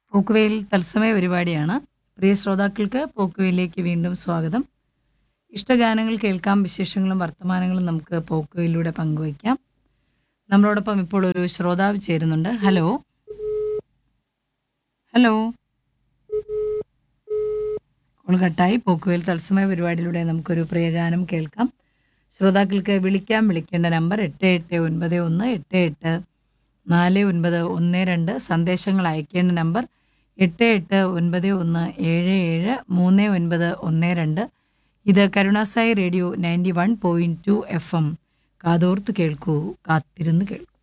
പോക്കുവെയിൽ തത്സമയ പരിപാടിയാണ് പ്രിയ ശ്രോതാക്കൾക്ക് പോക്കുവെയിലേക്ക് വീണ്ടും സ്വാഗതം ഇഷ്ടഗാനങ്ങൾ കേൾക്കാം വിശേഷങ്ങളും വർത്തമാനങ്ങളും നമുക്ക് പോക്കുവെയിലൂടെ പങ്കുവയ്ക്കാം നമ്മളോടൊപ്പം ഇപ്പോൾ ഒരു ശ്രോതാവ് ചേരുന്നുണ്ട് ഹലോ ഹലോ കോൾ കട്ടായി പോക്കുവെയിൽ തത്സമയ പരിപാടിയിലൂടെ നമുക്കൊരു പ്രിയഗാനം കേൾക്കാം ശ്രോതാക്കൾക്ക് വിളിക്കാം വിളിക്കേണ്ട നമ്പർ എട്ട് എട്ട് ഒൻപത് ഒന്ന് എട്ട് എട്ട് നാല് ഒൻപത് ഒന്ന് രണ്ട് സന്ദേശങ്ങൾ അയക്കേണ്ട നമ്പർ എട്ട് എട്ട് ഒൻപത് ഒന്ന് ഏഴ് ഏഴ് മൂന്ന് ഒൻപത് ഒന്ന് രണ്ട് ഇത് കരുണാസായി radio ninety one point two F M കാതോർത്ത് കേൾക്കൂ കാത്തിരുന്ന് കേൾക്കൂ